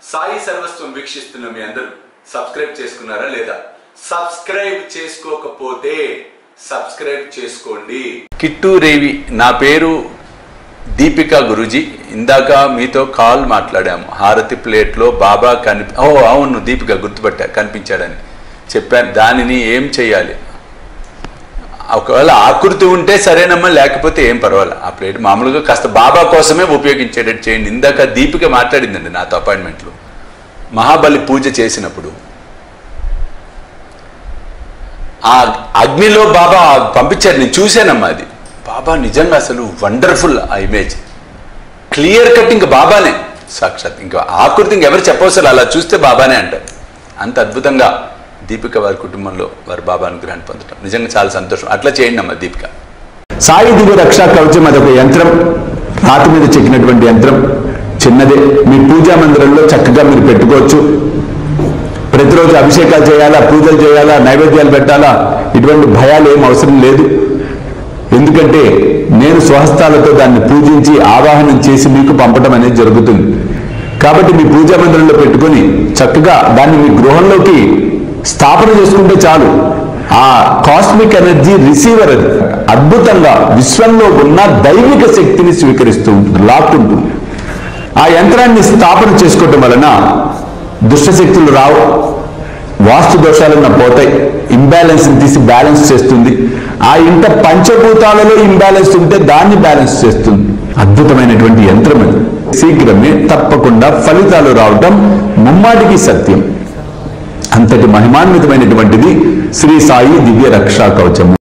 సాయి సర్వస్వం వీక్షిస్తున్న మీ అందరూ సబ్స్క్రైబ్ చేసుకున్నారా లేదా సబ్స్క్రైబ్ చేసుకోకపోతే సబ్స్క్రైబ్ చేసుకోండి కిట్టు రేవి నా పేరు దీపిక గురుజీ ఇందాక మీతో కాల్ మాట్లాడాము హారతి ప్లేట్లో బాబా కనిపి ఓ అవును దీపిక గుర్తుపట్టా కనిపించాడని చెప్పాను దానిని ఏం చేయాలి ఒకవేళ ఆకృతి ఉంటే సరేనమ్మా లేకపోతే ఏం పర్వాలేదు ఆ ప్లేట్ మామూలుగా కాస్త బాబా కోసమే ఉపయోగించేటట్టు చేయండి ఇందాక దీపిక మాట్లాడిందండి నాతో అపాయింట్మెంట్లో మహాబలి పూజ చేసినప్పుడు ఆ అగ్నిలో బాబా పంపించారు నేను చూశానమ్మా అది బాబా నిజంగా అసలు వండర్ఫుల్ ఆ ఇమేజ్ క్లియర్ కట్ ఇంకా బాబానే సాక్షాత్ ఇంకా ఆకృతి ఇంకెవరు చెప్పవసరం అలా చూస్తే బాబానే అంటారు అంత అద్భుతంగా దీపిక వారి కుటుంబంలో వారి బాబా అనుగ్రహాన్ని పొందటం నిజంగా చాలా సంతోషం అట్లా చేయండి అమ్మా దీపిక సాయి దివ్య రక్షా కవచం అదొక యంత్రం రాతి మీద చెక్కినటువంటి యంత్రం చిన్నదే మీ పూజా మందిరంలో చక్కగా మీరు పెట్టుకోవచ్చు ప్రతిరోజు అభిషేకాలు చేయాలా పూజలు చేయాలా నైవేద్యాలు పెట్టాలా ఇటువంటి భయాలు ఏం అవసరం లేదు ఎందుకంటే నేను స్వహస్తాలతో దాన్ని పూజించి ఆవాహనం చేసి మీకు పంపడం అనేది జరుగుతుంది కాబట్టి మీ పూజా మందిరంలో పెట్టుకొని చక్కగా దాన్ని మీ గృహంలోకి స్థాపన చేసుకుంటే చాలు ఆ కాస్మిక్ ఎనర్జీ రిసీవర్ అది అద్భుతంగా విశ్వంలో ఉన్న దైవిక శక్తిని స్వీకరిస్తూ ఉంటుంది లాక్కుంటుంది ఆ యంత్రాన్ని స్థాపన చేసుకోవటం వలన దుష్టశక్తులు రావు వాస్తు దోషాలన్న పోతాయి ఇంబ్యాలెన్స్ తీసి బ్యాలెన్స్ చేస్తుంది ఆ ఇంట పంచభూతాలలో ఇంబ్యాలెన్స్ ఉంటే దాన్ని బ్యాలెన్స్ చేస్తుంది అద్భుతమైనటువంటి యంత్రం అది శీఘ్రమే తప్పకుండా ఫలితాలు రావటం ముమ్మాటికి సత్యం అంతటి మహిమాన్వితమైనటువంటిది శ్రీ సాయి దివ్య రక్షా కవచము